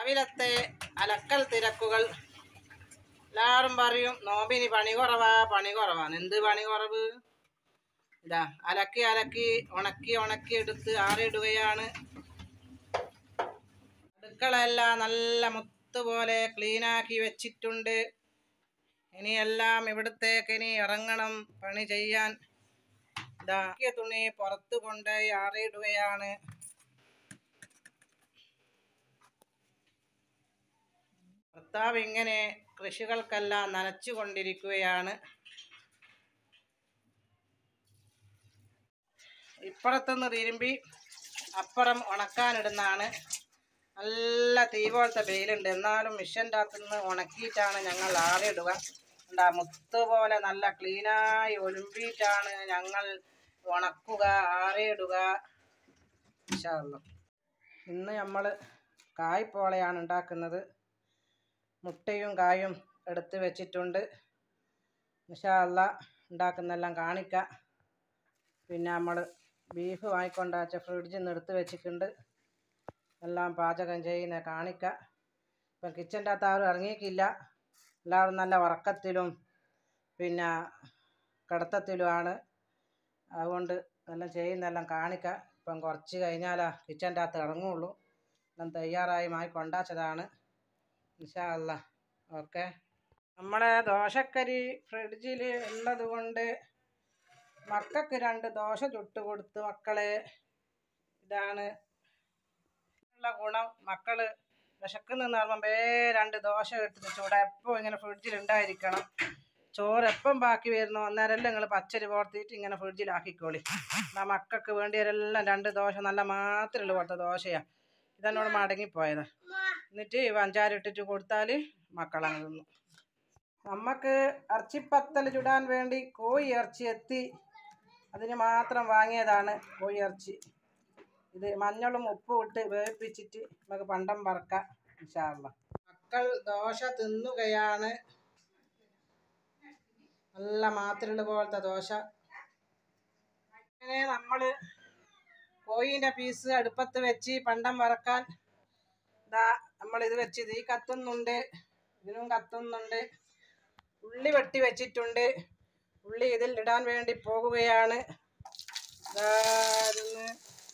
രാവിലത്തെ അലക്കൽ തിരക്കുകൾ എല്ലാവരും പറയും നോമ്പിന് പണി കുറവാ പണി കുറവാണ് എന്ത് പണി കുറവ് ഇതാ അലക്കി അലക്കി ഉണക്കി ഉണക്കി എടുത്ത് ആറിടുകയാണ് അടുക്കളയെല്ലാം നല്ല മുത്തുപോലെ ക്ലീനാക്കി വെച്ചിട്ടുണ്ട് ഇനിയെല്ലാം ഇവിടത്തേക്ക് ഇനി ഇറങ്ങണം പണി ചെയ്യാൻ ഇതാ ഈ തുണി പുറത്ത് കൊണ്ടുപോയി ആറിയിടുകയാണ് ഭർത്താവ് ഇങ്ങനെ കൃഷികൾക്കെല്ലാം നനച്ചു കൊണ്ടിരിക്കുകയാണ് ഇപ്പുറത്തുനിന്ന് തിരുമ്പി അപ്പുറം ഉണക്കാനിടുന്നതാണ് നല്ല തീ പോലത്തെ വെയിലുണ്ട് എന്നാലും മിഷൻ്റെ അകത്തുനിന്ന് ഉണക്കിയിട്ടാണ് ഞങ്ങൾ ആറിടുക എന്താ മുത്ത് പോലെ നല്ല ക്ലീനായി ഒലുമ്പിയിട്ടാണ് ഞങ്ങൾ ഉണക്കുക ആറിയിടുക ഇൻഷാ അല്ലാ. ഇന്ന് നമ്മൾ കായ്പോളയാണ് ഉണ്ടാക്കുന്നത് മുട്ടയും കായും എടുത്ത് വെച്ചിട്ടുണ്ട് നിഷാല്ല ഉണ്ടാക്കുന്നെല്ലാം കാണിക്കാം പിന്നെ നമ്മൾ ബീഫ് വാങ്ങിക്കൊണ്ടാച്ച ഫ്രിഡ്ജിൽ നിന്ന് എടുത്ത് വെച്ചിട്ടുണ്ട് എല്ലാം പാചകം ചെയ്യുന്ന കാണിക്കാം ഇപ്പം കിച്ചൻ്റെ അകത്ത് ആരും ഇറങ്ങിയിട്ടില്ല എല്ലാവരും നല്ല ഉറക്കത്തിലും പിന്നെ കിടത്തത്തിലുമാണ് അതുകൊണ്ട് എല്ലാം ചെയ്യുന്നെല്ലാം കാണിക്കാം ഇപ്പം കുറച്ച് കഴിഞ്ഞാലാ കിച്ചൻ്റെ അകത്ത് ഇറങ്ങുള്ളൂ എല്ലാം തയ്യാറായി മായി കൊണ്ടാച്ചതാണ് ഇൻഷാ അല്ല ഓക്കെ നമ്മളെ ദോശക്കരി ഫ്രിഡ്ജിൽ ഉള്ളത് കൊണ്ട് മക്കൾക്ക് രണ്ട് ദോശ ചുട്ട് കൊടുത്തു മക്കളെ ഇതാണ് ഉള്ള ഗുണം മക്കള് വിശക്കുന്നെന്ന് പറയുമ്പോൾ വേ രണ്ട് ദോശ എടുത്തിട്ട് ചൂടാ എപ്പോൾ ഇങ്ങനെ ഫ്രിഡ്ജിൽ ഉണ്ടായിരിക്കണം ചോറ് എപ്പം ബാക്കി വരുന്നു അന്നേരമെല്ലാം നിങ്ങൾ പച്ചരി പോർത്തിട്ട് ഇങ്ങനെ ഫ്രിഡ്ജിലാക്കിക്കോളി ആ മക്കൾക്ക് വേണ്ടിയവരെല്ലാം രണ്ട് ദോശ നല്ല മാത്രമുള്ള പോലത്തെ ദോശയാണ് ഇതെന്നോട് മടങ്ങിപ്പോയത് എന്നിട്ട് പഞ്ചാര ഇട്ടിട്ട് കൊടുത്താൽ മക്കളങ്ങ് തിന്നു നമുക്ക് ഇറച്ചിപ്പത്തൽ ചുടാൻ വേണ്ടി കോഴി ഇറച്ചി എത്തി അതിന് മാത്രം വാങ്ങിയതാണ് കോഴി ഇറച്ചി ഇത് മഞ്ഞളും ഉപ്പും ഇട്ട് വേവിപ്പിച്ചിട്ട് നമുക്ക് പണ്ടം വറക്കാം ഇൻഷാല്ല മക്കൾ ദോശ തിന്നുകയാണ് നല്ല മാത്രമുള്ള പോലത്തെ ദോശ അങ്ങനെ നമ്മൾ കോഴീൻ്റെ പീസ് അടുപ്പത്ത് വെച്ച് പണ്ടം വറക്കാൻ ഇതാ നമ്മൾ ഇത് വെച്ച് തീ കത്തുന്നുണ്ട് ഇതിനും കത്തുന്നുണ്ട് ഉള്ളി വെട്ടി വെച്ചിട്ടുണ്ട് ഉള്ളി ഇതിൽ ഇടാൻ വേണ്ടി പോകുകയാണ് ദാ ഇതൊന്ന്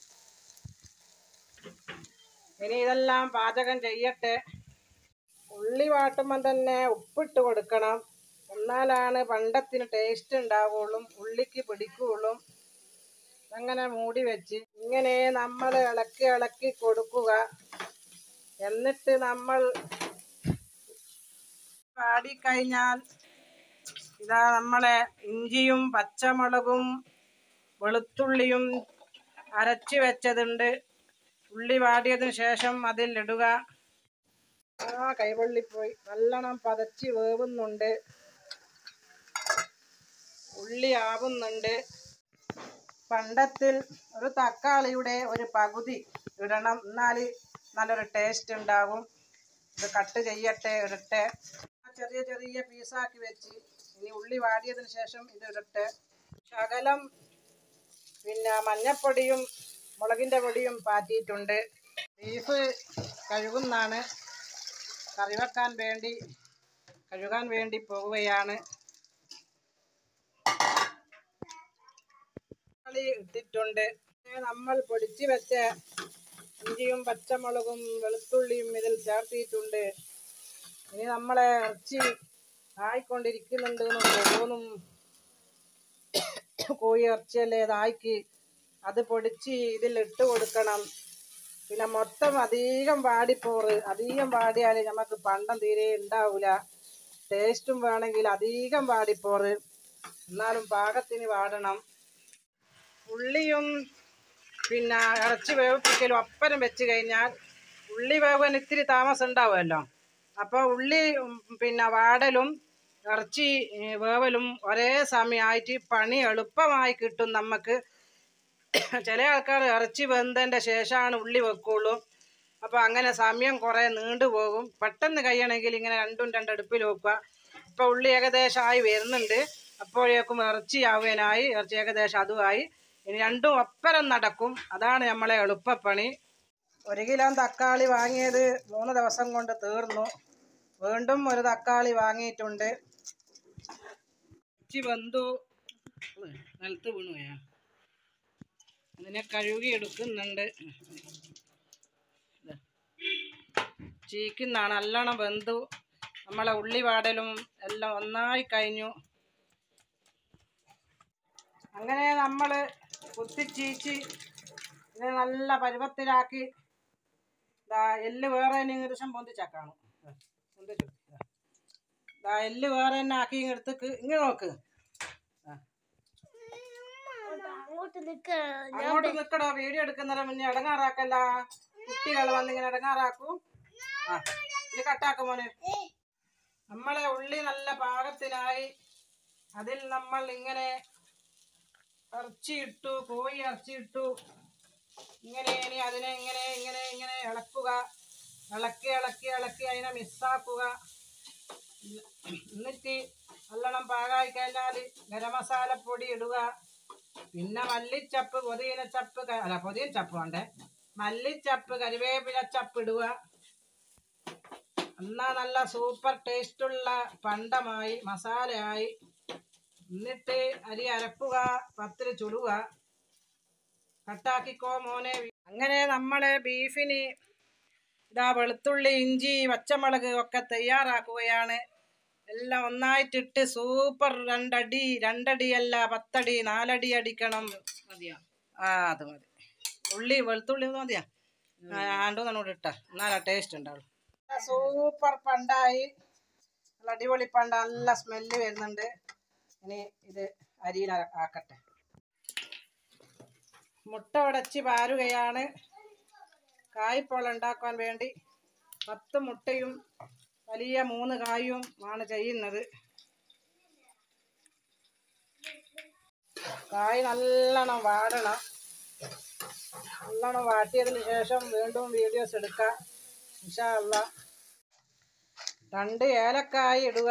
ഇനി ഇതെല്ലാം പാചകം ചെയ്യട്ടെ ഉള്ളി വാട്ടുമ്പം തന്നെ ഉപ്പിട്ട് കൊടുക്കണം എന്നാലാണ് പണ്ടത്തിന് ടേസ്റ്റ് ഉണ്ടാവുള്ളൂ ഉള്ളിക്ക് പിടിക്കുകയുള്ളൂ അങ്ങനെ മൂടി വെച്ച് ഇങ്ങനെ നമ്മൾ ഇളക്കി ഇളക്കി കൊടുക്കുക എന്നിട്ട് നമ്മൾ പാടിക്കഴിഞ്ഞാൽ ഇതാ നമ്മളെ ഇഞ്ചിയും പച്ചമുളകും വെളുത്തുള്ളിയും അരച്ച് വെച്ചതുണ്ട് ഉള്ളി വാടിയതിന് ശേഷം അതിൽ ഇടുക ആ കൈവള്ളിപ്പോയി നല്ലോണം പതച്ച് വേവുന്നുണ്ട് ഉള്ളി ആവുന്നുണ്ട് പണ്ടത്തിൽ ഒരു തക്കാളിയുടെ ഒരു പകുതി ഇടണം എന്നാൽ നല്ലൊരു ടേസ്റ്റ് ഉണ്ടാകും ഇത് കട്ട് ചെയ്യട്ടെ ഇടട്ടെ ചെറിയ ചെറിയ പീസാക്കി വെച്ച് ഇനി ഉള്ളി വാടിയതിന് ശേഷം ഇത് ഇടട്ടെ ശകലം പിന്നെ മഞ്ഞപ്പൊടിയും മുളകിൻ്റെ പൊടിയും പാറ്റിയിട്ടുണ്ട് ബീഫ് കഴുകുന്നാണ് കറി വെക്കാൻ വേണ്ടി കഴുകാൻ വേണ്ടി പോവുകയാണ് തക്കാളി ഇട്ടിട്ടുണ്ട് പിന്നെ നമ്മൾ പൊടിച്ച് വെച്ച ഇഞ്ചിയും പച്ചമുളകും വെളുത്തുള്ളിയും ഇതിൽ ചേർത്തിയിട്ടുണ്ട് ഇനി നമ്മളെ ഇറച്ചി ആയിക്കൊണ്ടിരിക്കുന്നുണ്ട് എന്ന് തോന്നും കോഴി ഇറച്ചിയല്ലേ ഇതായിക്ക് അത് പൊടിച്ച് ഇതിൽ ഇട്ട് കൊടുക്കണം പിന്നെ മൊത്തം അധികം വാടിപ്പോറ് അധികം വാടിയാൽ നമുക്ക് പണ്ടം തീരെ ഉണ്ടാവില്ല ടേസ്റ്റും വേണമെങ്കിൽ അധികം വാടിപ്പോറ് എന്നാലും പാകത്തിന് വാടണം ഉള്ളിയും പിന്നെ ഇറച്ചി വേവിപ്പിക്കലും ഒപ്പരം വെച്ച് കഴിഞ്ഞാൽ ഉള്ളി വേവാൻ ഇത്തിരി താമസം ഉണ്ടാവുമല്ലോ അപ്പോൾ ഉള്ളി ഉം, പിന്നെ വാടലും ഇറച്ചി ഏ, വേവലും ഒരേ സമയമായിട്ട് പണി എളുപ്പമായി കിട്ടും നമുക്ക് ചില ആൾക്കാർ ഇറച്ചി വെന്തതിൻ്റെ ശേഷമാണ് ഉള്ളി വെക്കുള്ളൂ അപ്പോൾ അങ്ങനെ സമയം കുറേ നീണ്ടു പോകും പെട്ടെന്ന് കഴിയണമെങ്കിൽ ഇങ്ങനെ രണ്ടും രണ്ടടുപ്പിൽ വെക്കുക ഇപ്പോൾ ഉള്ളി ഏകദേശം ആയി വരുന്നുണ്ട് അപ്പോഴേക്കും ഇറച്ചി ആവാനായി ഇറച്ചി ഏകദേശം അതുമായി ഇനി രണ്ടും ഒപ്പരം നടക്കും അതാണ് നമ്മളെ എളുപ്പപ്പണി ഒരു കിലോ തക്കാളി വാങ്ങിയത് മൂന്ന് ദിവസം കൊണ്ട് തീർന്നു വീണ്ടും ഒരു തക്കാളി വാങ്ങിയിട്ടുണ്ട് ഇച്ചി വെന്തു ഉയ്, നിലത്ത് വീണുപോയാ അതിനെ കഴുകി എടുക്കുന്നുണ്ട് ദാ. ചീക്കുന്നാണ് നല്ലോണം വെന്തു നമ്മളെ ഉള്ളി വാടലും എല്ലാം ഒന്നായി കഴിഞ്ഞു അങ്ങനെ നമ്മൾ കുത്തിച്ചീച്ച് ഇത് നല്ല പരുവത്തിലാക്കി ദാ എല്ല് വേറെ തന്നെ ഏകദേശം പൊന്തിച്ചാക്കാണ് പൊന്തിച്ചു ദാ. ദാ എല്ല് വേറെ തന്നെ ആക്കി എടുത്തേക്ക് ഇങ്ങനെ നോക്ക് ദാ. അങ്ങോട്ട് നിക്ക അങ്ങോട്ട് നിക്കടോ വീഡിയോ എടുക്കുന്നതിന് മുന്നേ ഇടങ്ങാറാക്കല്ല കുട്ടികൾ വന്നിങ്ങനെ ഇടങ്ങാറാക്കൂ ആ ഇത് കട്ടാക്കും മോനെ നമ്മളെ ഉള്ളി നല്ല പാകത്തിനായി അതിൽ നമ്മൾ ഇങ്ങനെ ഇറച്ചി ഇട്ടു കോഴി ഇറച്ചി ഇട്ടു ഇങ്ങനെ ഇനി അതിനെ ഇങ്ങനെ ഇങ്ങനെ ഇങ്ങനെ ഇളക്കുക ഇളക്കി ഇളക്കി ഇളക്കി അതിനെ മിസ്സാക്കുക എന്നിട്ട് നല്ലോണം പാകമായി കഴിഞ്ഞാൽ ഗരം മസാലപ്പൊടി ഇടുക പിന്നെ മല്ലിച്ചപ്പ് പൊതിനച്ചപ്പ് ക- അല്ല പൊതിനച്ചപ്പ് വേണ്ടേ മല്ലിച്ചപ്പ് കരിവേപ്പില ചപ്പ് ഇടുക എന്നാ നല്ല സൂപ്പർ ടേസ്റ്റുള്ള പണ്ടമായി മസാലയായി എന്നിട്ട് അരി അരക്കുക പത്തിരി ചുടുക കട്ടാക്കിക്കോ മോനെ അങ്ങനെ നമ്മളെ ബീഫിന് ഇതാ വെളുത്തുള്ളി ഇഞ്ചി പച്ചമുളക് ഒക്കെ തയ്യാറാക്കുകയാണ് എല്ലാം ഒന്നായിട്ടിട്ട് സൂപ്പർ രണ്ടടി രണ്ടടിയല്ല പത്തടി നാലടി അടിക്കണം മതിയോ ആ അത് മതി ഉള്ളി വെളുത്തുള്ളി ഒന്ന് മതിയാ ആണ്ടോന്നാണ് കൂടെ ഇട്ട എന്നാലാ ടേസ്റ്റ് ഉണ്ടാവുള്ളൂ സൂപ്പർ പണ്ടായി നല്ല അടിപൊളി പണ്ട നല്ല സ്മെല്ല് വരുന്നുണ്ട് ഇനി ഇത് അരിയിൽ ആ- ആക്കട്ടെ മുട്ട ഉടച്ച് പാരുകയാണ് കായ്പോൾ ഉണ്ടാക്കാൻ വേണ്ടി പത്ത് മുട്ടയും വലിയ മൂന്ന് കായും ആണ് ചെയ്യുന്നത് കായ് നല്ലോണം വാടണം നല്ലോണം വാട്ടിയതിന് ശേഷം വീണ്ടും വീഡിയോസ് എടുക്കാം ഇൻഷാല്ല രണ്ട് ഏലക്കായ് ഇടുക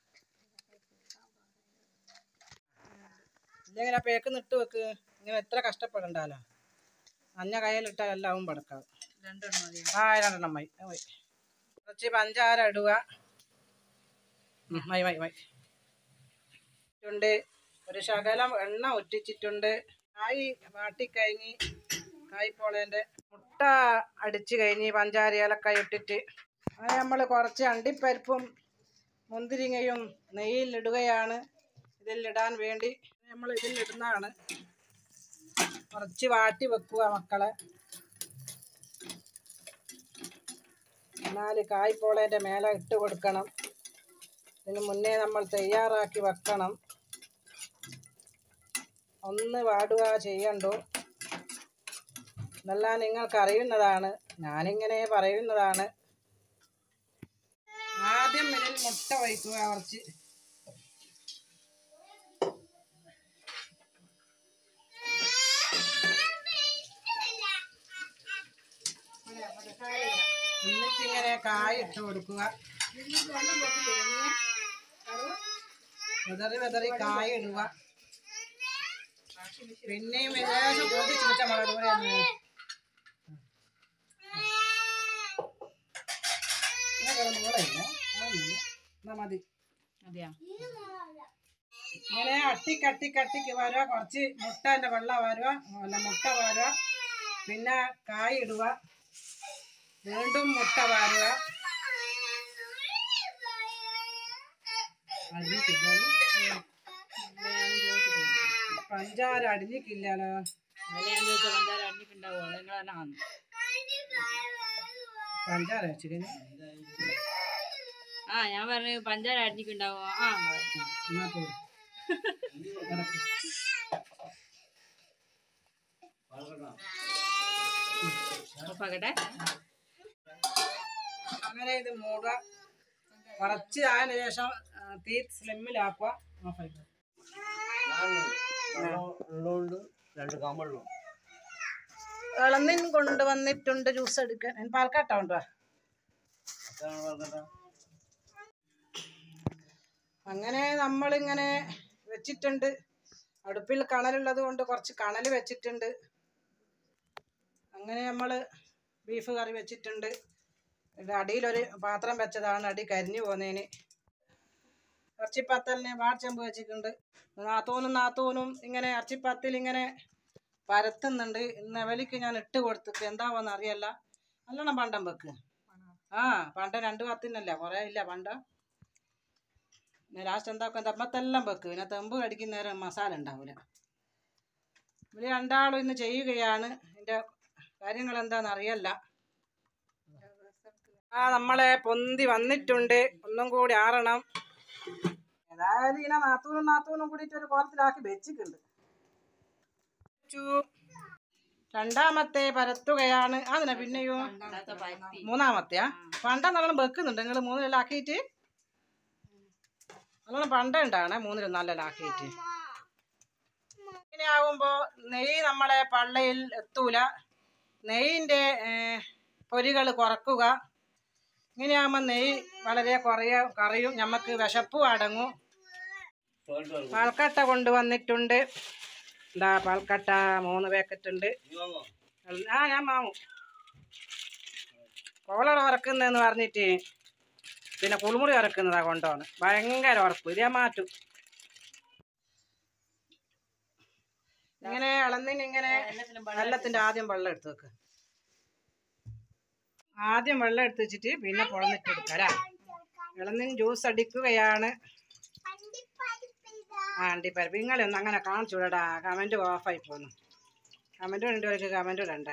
ഇല്ലെങ്കിൽ ആ പേക്ക് നിട്ട് വെക്ക് ഇങ്ങനെ എത്ര കഷ്ടപ്പെടണ്ടല്ലോ മഞ്ഞ കയ്യിലിട്ടാൽ എല്ലാം പടക്കാം രണ്ടെണ്ണം മതിയോ ആ രണ്ടെണ്ണം മതി അത് മതി കുറച്ച് പഞ്ചാര ഇടുക ഉം, മതി മതി മതി ഉണ്ട് ഒരു ശകലം എണ്ണ ഒറ്റിച്ചിട്ടുണ്ട് കായ് വാട്ടിക്കഴിഞ്ഞ് കായ്പോളേൻ്റെ മുട്ട അടിച്ച് കഴിഞ്ഞ് പഞ്ചാര ഏലക്കായ ഇട്ടിട്ട് അങ്ങനെ നമ്മൾ കുറച്ച് അണ്ടിപ്പരിപ്പും മുന്തിരിങ്ങയും നെയ്യിലിടുകയാണ് ഇതിലിടാൻ വേണ്ടി നമ്മൾ ഇതിലിടുന്നതാണ് കുറച്ച് വാട്ടി വെക്കുക മക്കളെ നാല് കായ്പോളേൻ്റെ മേലെ ഇട്ട് കൊടുക്കണം ഇതിന് മുന്നേ നമ്മൾ തയ്യാറാക്കി വെക്കണം ഒന്ന് വാടുക ചെയ്യണ്ടു ഇതെല്ലാം നിങ്ങൾക്ക് അറിയുന്നതാണ് ഞാനിങ്ങനെ പറയുന്നതാണ് ആദ്യം ഇതിൽ മുട്ട വയ്ക്കുക കുറച്ച് എന്നിട്ടിങ്ങനെ കായ ഇട്ട് കൊടുക്കുക വെതറി വെതറി കായ ഇടുക പിന്നെയും ഏകദേശം പൊതിച്ച് വെച്ച മുളക് പൊടി ഒന്ന് ഇങ്ങനെ മുളയില്ല അതൊന്നുമില്ല എന്നാ മതി മതിയോ ഇങ്ങനെ അട്ടിക്കട്ടി കട്ടിക്ക് വരുക കുറച്ച് മുട്ടൻ്റെ വെള്ളം വരുക അല്ല മുട്ട വരുക പിന്നെ കായ് ഇടുക വീണ്ടും മുട്ട വാരുക അടിഞ്ഞിട്ടില്ല പഞ്ചാര അടിഞ്ഞിട്ടില്ലല്ലോ അതിൽ ഞാൻ ചോദിച്ച പഞ്ചാര അടിഞ്ഞിട്ടുണ്ടാവോ നിങ്ങൾ തന്നെ വന്നു പഞ്ചാര വെച്ചിട്ട് ആ ഞാൻ പറഞ്ഞു പഞ്ചാര അടിഞ്ഞിട്ടുണ്ടാവോ ആ എന്നാ പോയി നടക്ക്. ഉറപ്പാക്കട്ടെ അങ്ങനെ ഇത് മൂടുക കുറച്ച് ആയതിനു ശേഷം ആ, തീ സ്ലിമ്മിലാക്കുക ഓഫാക്കുക ഉള്ളതുകൊണ്ട് രണ്ട് കമ്പുള്ളൂ ഇളന്നിൻ കൊണ്ടുവന്നിട്ടുണ്ട് ജ്യൂസ് എടുക്കാൻ ഞാൻ പാൽക്കാട്ട ഉണ്ടോ അതാണ് പറഞ്ഞത് അങ്ങനെ നമ്മളിങ്ങനെ വെച്ചിട്ടുണ്ട് അടുപ്പിൽ കണലുള്ളത് കൊണ്ട് കുറച്ച് കണൽ വെച്ചിട്ടുണ്ട് അങ്ങനെ നമ്മൾ ബീഫ് കറി വെച്ചിട്ടുണ്ട് ഇത് അടിയിലൊരു പാത്രം വെച്ചതാണ് അടി കരിഞ്ഞു പോകുന്നതിന് ഇറച്ചിപ്പത്തലിന് വാട്ചെമ്പ് വെച്ചിട്ടുണ്ട് നാത്തൂനും നാത്തൂനും ഇങ്ങനെ ഇറച്ചിപ്പത്തിൽ ഇങ്ങനെ പരത്തുന്നുണ്ട് നെവലിക്ക് ഞാൻ ഇട്ട് കൊടുത്തിട്ട് എന്താവോന്ന് അറിയല്ല നല്ലോണം പണ്ടം വെക്ക് ആ പണ്ട രണ്ട് പത്തിനല്ല കുറേ ഇല്ല പണ്ട ലാസ്റ്റ് എന്താക്കും തമ്മത്തെല്ലാം വെക്ക് പിന്നെ തെമ്പ് കടിക്കുന്ന നേരം മസാല ഉണ്ടാവില്ല ഇവര് രണ്ടാളും ഇന്ന് ചെയ്യുകയാണ് ഇതിൻ്റെ കാര്യങ്ങൾ എന്താണെന്ന് അറിയല്ല ആ നമ്മളെ പൊന്തി വന്നിട്ടുണ്ട് ഒന്നും കൂടി ആറണം ഏതായാലും ഇങ്ങനെ നാത്തൂനും നാത്തൂനും കൂടിയിട്ട് ഒരു കോലത്തിലാക്കി വെച്ചിട്ടുണ്ട് വെച്ചു. രണ്ടാമത്തെ പരത്തുകയാണ് അതിനെ പിന്നെയോ മൂന്നാമത്തെയാ പണ്ട നല്ലോണം വെക്കുന്നുണ്ട് നിങ്ങൾ മൂന്നിലെല്ലാം ആക്കിയിട്ട് നല്ലോണം പണ്ട ഉണ്ടാകണേ മൂന്നിലും നല്ലോണം ആക്കിയിട്ട് ഇങ്ങനെ ആവുമ്പോ നെയ്യ് നമ്മളെ പള്ളയിൽ എത്തൂല നെയ്യിന്റെ പൊരികൾ കുറക്കുക ഇങ്ങനെയാകുമ്പോൾ നെയ്യ് വളരെ കുറയ കറിയും നമുക്ക് വിശപ്പും അടങ്ങും പോയിട്ട് വരും. പാൽക്കട്ട കൊണ്ടുവന്നിട്ടുണ്ട് എന്താ പാൽക്കട്ട മൂന്ന് പാക്കറ്റ് ഉണ്ട് നീ വാങ്ങോ? ആ ഞാൻ വാങ്ങും കോളറ വറക്കുന്നതെന്ന് പറഞ്ഞിട്ട് പിന്നെ കുളിമുറി വറക്കുന്നതാ കൊണ്ടുപോകുന്നത് ഭയങ്കര ഉറപ്പ് ഇത് ഞാൻ മാറ്റും ഇങ്ങനെ ഇളന്നിന് ഇങ്ങനെ വെള്ളത്തിന്റെ ആദ്യം വെള്ളം എടുത്ത് വെക്ക് ആദ്യം വെള്ളം എടുത്ത് വെച്ചിട്ട് പിന്നെ പൊളന്നിട്ട് എടുക്കരാ ഇളന്നിന് ജ്യൂസ് അടിക്കുകയാണ് ആ അണ്ടിപ്പരിപ്പ് നിങ്ങളൊന്നും അങ്ങനെ കാണിച്ചുവിടടാ കമൻറ്റ് ഓഫായി പോന്നു കമൻറ്റ് വേണ്ടവർക്ക് കമൻറ്റ് ഇടണ്ട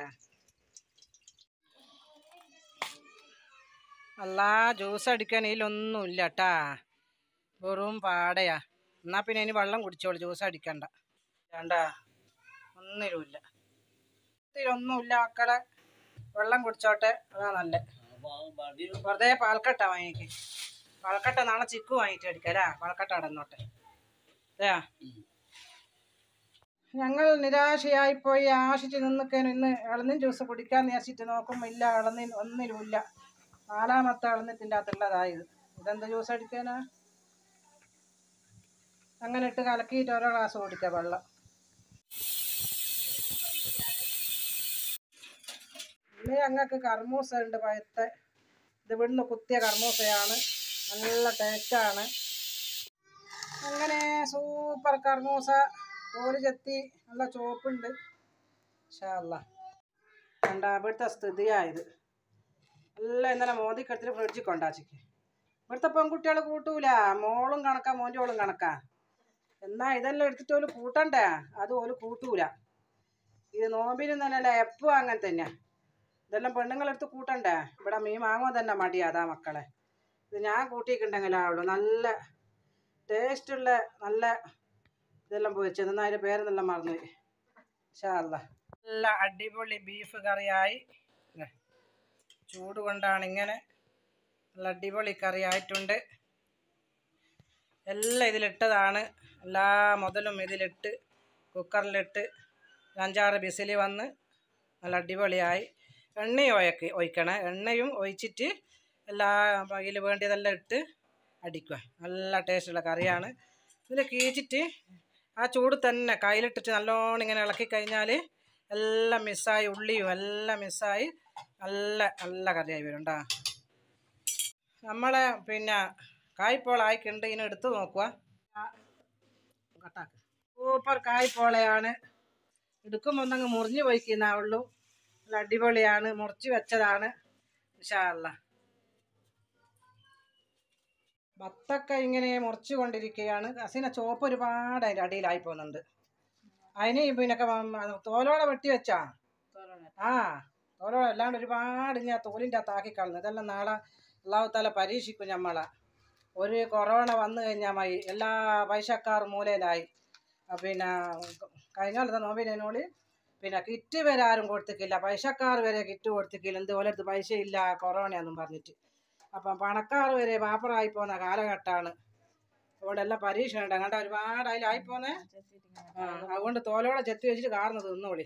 അല്ല ജ്യൂസ് അടിക്കാൻ ഇതിലൊന്നുമില്ല കേട്ടാ വെറും പാടയാ എന്നാ പിന്നെ ഇനി വെള്ളം കുടിച്ചോളൂ ജ്യൂസ് അടിക്കണ്ട വേണ്ട ഒന്നിലുമില്ല ഇതിലൊന്നുമില്ല മക്കളെ വെള്ളം കുടിച്ചോട്ടെ അതാ നല്ല അപ്പൊ ആ വടി വെറുതെ പാൽക്കട്ട വാങ്ങിക്ക് പാൽക്കട്ട നാളെ ചിക്കു വാങ്ങിയിട്ട് അടിക്കരാ പാൽക്കട്ട അടന്നോട്ടെ അതെയാ ഞങ്ങൾ നിരാശയായി പോയി ആശിച്ച് നിന്നിക്കാൻ ഇന്ന് ഇളനീൻ ജ്യൂസ് കുടിക്കാൻ നേർച്ചിട്ട് നോക്കുമ്പോൾ ഇല്ല ഇളനീൻ ഒന്നിലുമില്ല നാലാമത്തെ ഇളനീത്തിൻ്റെ അകത്തുള്ളതായത് ഇതെന്ത് ജ്യൂസ് അടിക്കാനാ അങ്ങനെ ഇട്ട് കലക്കിയിട്ട് ഓരോ ഗ്ലാസ് കുടിക്കുക വെള്ളം ഇന്ന് ഞങ്ങൾക്ക് കർമൂസ ഉണ്ട് പഴുത്ത ഇത് ഇവിടുന്ന് കുത്തിയ കർമൂസയാണ് നല്ല ടേസ്റ്റാണ് അങ്ങനെ സൂപ്പർ കർമൂസ തോല് ചെത്തി നല്ല ചോപ്പുണ്ട് ഷാല്ല കണ്ട ഇവിടുത്തെ സ്ഥിതിയായത് എല്ലാം ഇന്നലെ മോദിക്കടുത്തിട്ട് ഫ്രിഡ്ജിൽ കൊണ്ടാച്ചിക്ക് ഇവിടുത്തെ പെൺകുട്ടികൾ കൂട്ടൂല മോളും കണക്കാ മോൻ്റെ ഓളും കണക്കാ എന്നാ ഇതെല്ലാം എടുത്തിട്ട് ഓല് കൂട്ടണ്ടേ അത് ഓല് കൂട്ടൂല ഇത് നോമ്പിന് തന്നെയല്ല എപ്പോൾ അങ്ങനെ തന്നെയാ ഇതെല്ലാം പെണ്ണുങ്ങളെടുത്ത് കൂട്ടണ്ടേ ഇവിടെ മീൻ വാങ്ങുമ്പോൾ തന്നെ മടിയാ അതാ മക്കളെ ഇത് ഞാൻ കൂട്ടിയിട്ടുണ്ടെങ്കിലാവുള്ളൂ നല്ല ടേസ്റ്റുള്ള നല്ല ഇതെല്ലാം പൊരിച്ചത് എന്നാൽ അതിൻ്റെ പേരെന്നെല്ലാം മറന്നുപോയി ഷാല്ല നല്ല അടിപൊളി ബീഫ് കറിയായി ദേ, ചൂട് കൊണ്ടാണ് ഇങ്ങനെ നല്ല അടിപൊളി കറി ആയിട്ടുണ്ട് എല്ലാം ഇതിലിട്ടതാണ് എല്ലാ മുതലും ഇതിലിട്ട് കുക്കറിലിട്ട് ഒരു അഞ്ചാറ് ബിസിൽ വന്ന് നല്ല അടിപൊളിയായി എണ്ണയും ഒയക്കി ഒഴിക്കണം എണ്ണയും ഒഴിച്ചിട്ട് എല്ലാ ഇതിൽ വേണ്ടിയതെല്ലാം ഇട്ട് അടിക്കുക നല്ല ടേസ്റ്റുള്ള കറിയാണ് ഇതിൽ കീച്ചിട്ട് ആ ചൂട് തന്നെ കയ്യിലിട്ടിട്ട് നല്ലോണം ഇങ്ങനെ ഇളക്കി കഴിഞ്ഞാൽ എല്ലാം മിസ്സായി ഉള്ളിയും എല്ലാം മിസ്സായി നല്ല നല്ല കറിയായി വരും കേട്ടോ നമ്മളെ പിന്നെ കായ്പോളായിക്കുണ്ട് ഇതിനെ എടുത്ത് നോക്കുക കട്ടാക്ക് സൂപ്പർ കായ്പോളയാണ് എടുക്കുമ്പോൾ ഒന്നങ്ങ് മുറിഞ്ഞു പോയിക്കുന്നേ ഉള്ളൂ നല്ല അടിപൊളിയാണ് മുറിച്ച് വെച്ചതാണ് ഇൻഷാല്ല ബത്തക്ക ഇങ്ങനെ മുറിച്ചു കൊണ്ടിരിക്കുകയാണ് കസിന ചോപ്പ് ഒരുപാട് അതിൻ്റെ അടിയിലായി പോകുന്നുണ്ട് അതിന് പിന്നൊക്കെ വ- തോലോടെ വെട്ടി വെച്ചാ ആ തോലോടെ അല്ലാണ്ട് ഒരുപാട് ഞാൻ തോലിൻ്റെ അകത്താക്കി കളഞ്ഞു ഇതെല്ലാം നാളെ അള്ളാഹു താല പരീക്ഷിക്കും നമ്മളെ ഒരു കൊറോണ വന്നു കഴിഞ്ഞാൽ മതി എല്ലാ പൈസക്കാർ മൂലയിലായി ആ പിന്നെ കഴിഞ്ഞ കൊല്ലത്തെ നോമ്പിനോട് പിന്നെ കിറ്റ് വരെ ആരും കൊടുത്തിക്കില്ല പൈസക്കാർ വരെ കിറ്റ് കൊടുത്തിക്കില്ല എന്ത് പോലെ അടുത്ത് പൈസ ഇല്ല കൊറോണയാന്നും പറഞ്ഞിട്ട് അപ്പം പണക്കാർ വരെ പാപ്പറായി പോകുന്ന കാലഘട്ടമാണ് അതുകൊണ്ട് എല്ലാം പരീക്ഷ ഉണ്ട് അങ്ങോട്ട് ഒരുപാട് അതിലായി പോന്നേ ആ അതുകൊണ്ട് തോലോടെ ചെത്തി വെച്ചിട്ട് കാർന്ന് തിന്നോളി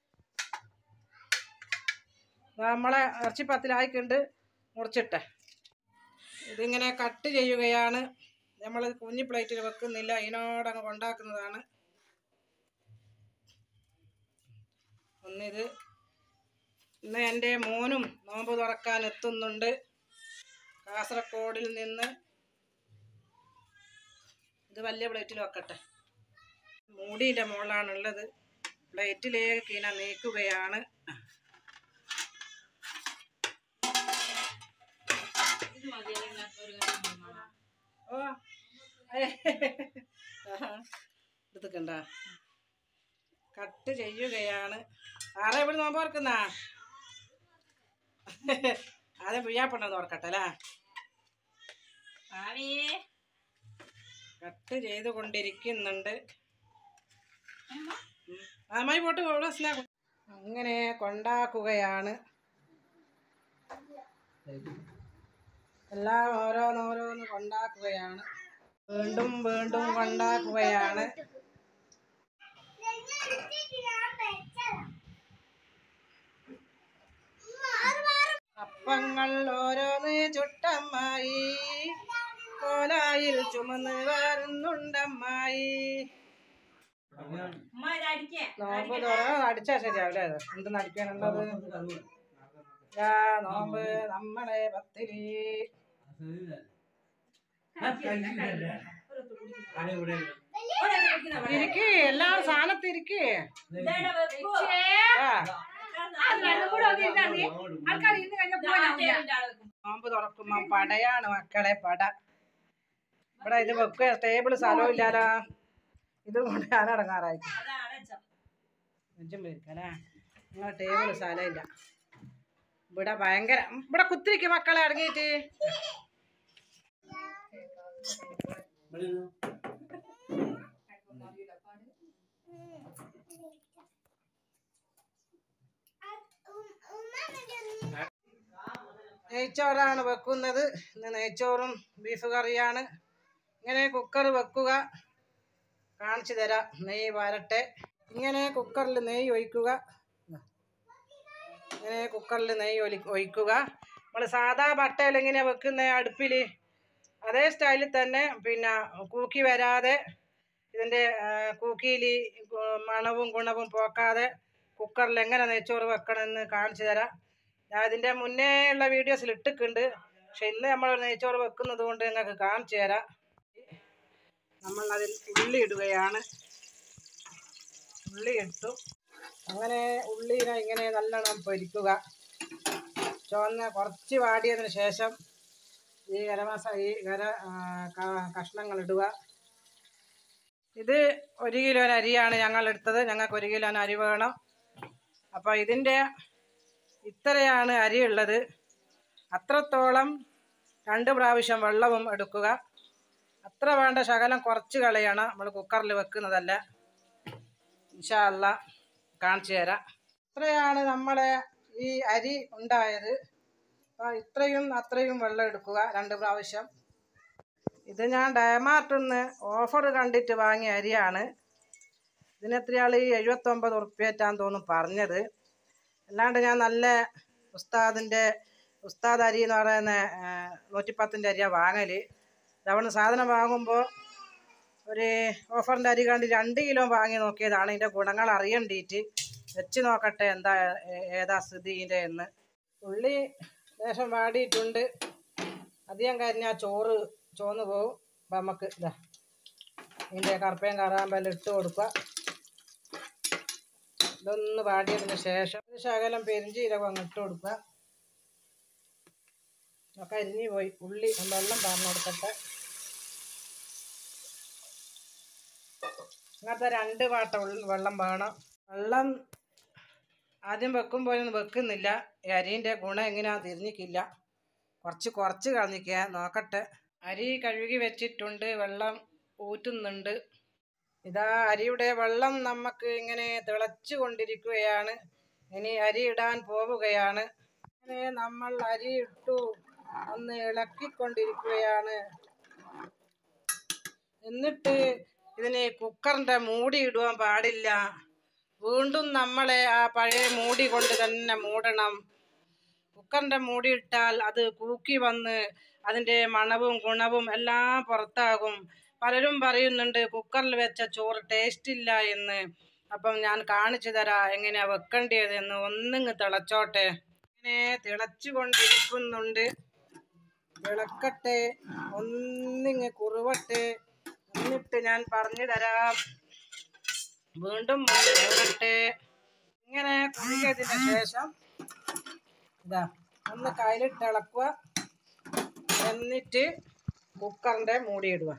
നമ്മളെ ഇറച്ചിപ്പത്തിലായിക്കുണ്ട് മുറിച്ചിട്ടെ ഇതിങ്ങനെ കട്ട് ചെയ്യുകയാണ് നമ്മൾ കുഞ്ഞി പ്ലേറ്റിൽ വെക്കുന്നില്ല ഇതിനോടങ്ങ് കൊണ്ടാക്കുന്നതാണ് ഒന്നിത് ഇന്ന് എൻ്റെ മോനും നോമ്പ് തുറക്കാൻ എത്തുന്നുണ്ട് കാസർഗോഡിൽ നിന്ന് ഇത് വലിയ പ്ലേറ്റിൽ വെക്കട്ടെ മൂടിൻ്റെ മുകളിലാണുള്ളത് പ്ലേറ്റിലേക്ക് ഇങ്ങനെ നീക്കുകയാണ് ഇത് മതി അല്ലെങ്കിൽ ഒരു കാര്യം വേണം. ഓ എടുത്തുക്കണ്ട കട്ട് ചെയ്യുകയാണ് ആരാ ഇവിടെ നോമ്പ് ഓർക്കുന്ന ആദ്യം പിയ്യാപ്പണ്ണ ഓർക്കട്ടെ അല്ലേ ഭാവി കട്ട് ചെയ്ത് കൊണ്ടിരിക്കുന്നുണ്ട് അമ്മായി പോട്ട് ഇവിടെ സ്നാക്ക് അങ്ങനെ കൊണ്ടാക്കുകയാണ് എല്ലാം ഓരോന്നോരോന്ന് കൊണ്ടാക്കുകയാണ് വീണ്ടും വീണ്ടും കൊണ്ടാക്കുകയാണ് അപ്പങ്ങൾ ഓരോന്ന് ചുട്ടമ്മായി കോലായിൽ ചുമന്ന് വരുന്നുണ്ടമ്മായി അമ്മ ഇത് അടിക്കേ നോമ്പ് തുറ അടിച്ചാ ശരിയാവില്ലേ ഇത്? എന്ത് നടിക്കാനുള്ളത് യാ നോമ്പ് നമ്മളെ പത്തിരി ഇരിക്ക് എല്ലാവരും സാധനത്ത് ഇരിക്ക് ആ, നോമ്പ് തുറക്കുമ്പോ പടയാണ് മക്കളെ പട ഇവിടെ ഇത് വെക്കുക ടേബിള് സ്ഥലവും ഇല്ലാലോ ഇത് കൊണ്ട് ഞാൻ ഇറങ്ങാറായി അഞ്ചും പേർക്കല്ലേ നിങ്ങളെ ടേബിള് സ്ഥലമില്ല ഇവിടെ ഭയങ്കര ഇവിടെ കുത്തിരിക്ക് മക്കളെ ഇറങ്ങിയിട്ട് നെയ്ച്ചോറാണ് വെക്കുന്നത് ഇന്ന് നെയ്ച്ചോറും ബീഫ് കറിയാണ് ഇങ്ങനെ കുക്കർ വെക്കുക കാണിച്ചു തരാം നെയ്യ് വരട്ടെ ഇങ്ങനെ കുക്കറിൽ നെയ്യ് ഒഴിക്കുക ഇങ്ങനെ കുക്കറിൽ നെയ്യ് ഒലി ഒഴിക്കുക നമ്മൾ സാധാ ബട്ടയിൽ എങ്ങനെയാണ് വെക്കുന്ന അടുപ്പിൽ അതേ സ്റ്റൈലിൽ തന്നെ പിന്നെ കൂക്കി വരാതെ ഇതിൻ്റെ കൂക്കിയിൽ മണവും ഗുണവും പോക്കാതെ കുക്കറിൽ എങ്ങനെ നെയ്ച്ചോറ് വെക്കണമെന്ന് കാണിച്ചു തരാം ഞാൻ ഇതിൻ്റെ മുന്നേ ഉള്ള വീഡിയോസിൽ ഇട്ടിട്ടുണ്ട് പക്ഷെ ഇന്ന് നമ്മൾ നെയ്ച്ചോറ് വെക്കുന്നത് കൊണ്ട് നിങ്ങൾക്ക് കാണിച്ചു തരാം നമ്മൾ അതിൽ ഉള്ളി ഇടുകയാണ് ഉള്ളി ഇട്ടു അങ്ങനെ ഉള്ളിനെ ഇങ്ങനെ നല്ലോണം പൊരിക്കുക ചുവന്ന കുറച്ച് വാടിയതിന് ശേഷം ഈ ഗരമസ ഈ ഗര ആ, ക- കഷ്ണങ്ങൾ ഇടുക ഇത് ഒരു കിലോ അരിയാണ് ഞങ്ങൾ എടുത്തത് ഞങ്ങൾക്ക് ഒരു കിലോ അരി വേണം അപ്പോൾ ഇതിൻ്റെ ഇത്രയാണ് അരി ഉള്ളത് അത്രത്തോളം രണ്ട് പ്രാവശ്യം വെള്ളവും എടുക്കുക അത്ര വേണ്ട ശകലം കുറച്ച് കളയണം നമ്മൾ കുക്കറിൽ വെക്കുന്നതല്ല ഇൻഷാ അല്ല കാണിച്ചു തരാം ഇത്രയാണ് നമ്മളെ ഈ അരി ഉണ്ടായത് അപ്പോൾ ഇത്രയും അത്രയും വെള്ളം എടുക്കുക രണ്ട് പ്രാവശ്യം ഇത് ഞാൻ ഡയമാർട്ടിൽ നിന്ന് ഓഫർ കണ്ടിട്ട് വാങ്ങിയ അരിയാണ് ഇതിന് എത്രയാൾ ഈ എഴുപത്തൊമ്പത് ഉറുപ്പ്യറ്റാന്ന് തോന്നുന്നു പറഞ്ഞത് അല്ലാണ്ട് ഞാൻ നല്ല ഉസ്താദിൻ്റെ ഉസ്താദ് അരി എന്ന് പറയുന്ന നൂറ്റിപ്പത്തിൻ്റെ അരിയാണ് വാങ്ങൽ ഇതവണ് സാധനം വാങ്ങുമ്പോൾ ഒരു ഓഫറിൻ്റെ അരി കണ്ട് രണ്ട് കിലോ വാങ്ങി നോക്കിയതാണ് ഇതിൻ്റെ ഗുണങ്ങൾ അറിയണ്ടിയിട്ട് വെച്ച് നോക്കട്ടെ എന്താ ഏ- ഏതാ സ്ഥിതി ഇതിൻ്റെ എന്ന് ഉള്ളി ലേശം വാടിയിട്ടുണ്ട് അധികം കരിഞ്ഞാൽ ചോറ് ചോന്ന് പോകും അപ്പം നമുക്ക് ഇതാ ഇതിൻ്റെ കറുപ്പയും കറാമ്പെല്ലാം ഇട്ട് കൊടുക്കുക ഇതൊന്ന് വാടിയതിന് ശേഷം ഒരു ശകലം പെരിഞ്ചീരകം അങ്ങ് ഇട്ട് കൊടുക്കുക ഒക്കെ അരിഞ്ഞു പോയി ഉള്ളി ഒന്ന് വെള്ളം പാർന്നു കൊടുക്കട്ടെ ഇങ്ങനത്തെ രണ്ട് പാട്ട ഉള്ള- വെള്ളം വേണം വെള്ളം ആദ്യം വെക്കുമ്പോഴൊന്നും വെക്കുന്നില്ല ഈ അരീൻ്റെ ഗുണം എങ്ങനെയാ തിരിഞ്ഞിക്കില്ല കുറച്ച് കുറച്ച് കളഞ്ഞിക്കുക നോക്കട്ടെ അരി കഴുകി വെച്ചിട്ടുണ്ട് വെള്ളം ഊറ്റുന്നുണ്ട് ഇതാ അരിയുടെ വെള്ളം നമുക്ക് ഇങ്ങനെ തിളച്ചു കൊണ്ടിരിക്കുകയാണ് ഇനി അരി ഇടാൻ പോവുകയാണ് അങ്ങനെ നമ്മൾ അരി ഇട്ടു ഒന്ന് ഇളക്കിക്കൊണ്ടിരിക്കുകയാണ് എന്നിട്ട് ഇതിന് കുക്കറിൻ്റെ മൂടി ഇടുവാൻ പാടില്ല വീണ്ടും നമ്മളെ ആ പഴയ മൂടി കൊണ്ട് തന്നെ മൂടണം കുക്കറിൻ്റെ മൂടി ഇട്ടാൽ അത് കൂക്കി വന്ന് അതിൻ്റെ മണവും ഗുണവും എല്ലാം പുറത്താകും പലരും പറയുന്നുണ്ട് കുക്കറിൽ വെച്ച ചോറ് ടേസ്റ്റ് ഇല്ല എന്ന് അപ്പം ഞാൻ കാണിച്ചു തരാം എങ്ങനെയാ വെക്കേണ്ടത് എന്ന് ഒന്നിങ്ങ് തിളച്ചോട്ടെ ഇങ്ങനെ തിളച്ചു കൊണ്ടിരിക്കുന്നുണ്ട് തിളക്കട്ടെ ഒന്നിങ്ങ് കുറുവട്ടെ എന്നിട്ട് ഞാൻ പറഞ്ഞു തരാം വീണ്ടും മൂടട്ടെ ഇങ്ങനെ കുറുകിയതിന് ശേഷം ഇതാ ഒന്ന് കയ്യിലിട്ട് ഇളക്കുക എന്നിട്ട് കുക്കറിൻ്റെ മൂടിയിടുക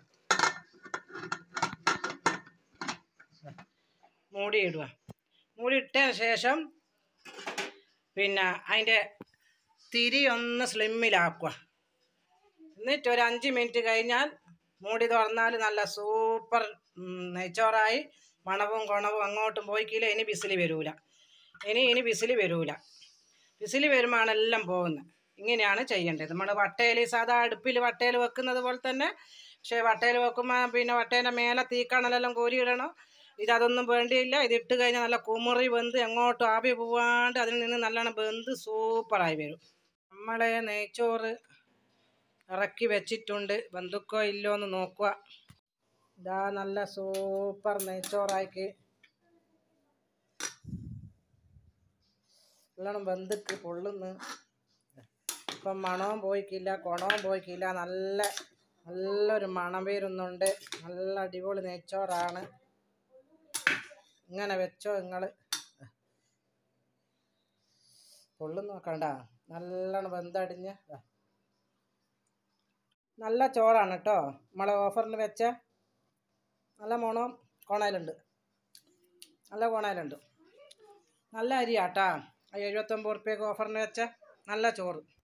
മൂടിയിടുക മൂടിയിട്ടതിന് ശേഷം പിന്നെ അതിൻ്റെ തിരി ഒന്ന് സ്ലിമ്മിലാക്കുക എന്നിട്ട് ഒരു അഞ്ച് മിനിറ്റ് കഴിഞ്ഞാൽ മൂടി തുറന്നാൽ നല്ല സൂപ്പർ ഉം, നെയ്ച്ചോറായി മണവും കുണവും അങ്ങോട്ടും പോയിക്കില്ല ഇനി ബിസിൽ വരൂല ഇനി ഇനി ബിസിൽ വരൂല ബിസിൽ വരുമ്പോഴാണ് എല്ലാം പോകുന്നത് ഇങ്ങനെയാണ് ചെയ്യേണ്ടത് നമ്മൾ വട്ടയിൽ സാധാ അടുപ്പിൽ വട്ടയിൽ വെക്കുന്നത് പോലെ തന്നെ പക്ഷേ വട്ടയിൽ വെക്കുമ്പോൾ പിന്നെ വട്ടേൻ്റെ മേലെ തീക്കണലെല്ലാം കോരിയിടണം ഇതതൊന്നും വേണ്ടിയില്ല ഇത് ഇട്ട് കഴിഞ്ഞാൽ നല്ല കുമുറി വെന്ത് എങ്ങോട്ടും ആവി പോവാണ്ട് അതിൽ നിന്ന് നല്ലോണം വെന്ത് സൂപ്പറായി വരും നമ്മളെ നെയ്ച്ചോറ് ഇറക്കി വെച്ചിട്ടുണ്ട് ബന്ധുക്കോ ഇല്ലോ എന്ന് നോക്കുക ഇതാ നല്ല സൂപ്പർ നെയ്ച്ചോറാക്കി നല്ലോണം ബന്ധുക്ക് പൊള്ളുന്നു ഇപ്പം മണവും പോയിക്കില്ല കുണവും പോയിക്കില്ല നല്ല നല്ലൊരു മണം വരുന്നുണ്ട് നല്ല അടിപൊളി നെയ്ച്ചോറാണ് ഇങ്ങനെ വെച്ചോ നിങ്ങൾ പൊള്ളുന്നു നോക്കണ്ട നല്ലോണം ബന്ധടിഞ്ഞ് ദാ. നല്ല ചോറാണ് കേട്ടോ നമ്മളെ ഓഫറിൽ വെച്ച നല്ല മണവും കോണയിലുണ്ട് നല്ല കോണയിലുണ്ട് നല്ല അരിയാട്ടാ എഴുപത്തൊമ്പത് റുപ്യക്ക് ഓഫറിന് വെച്ച നല്ല ചോറ്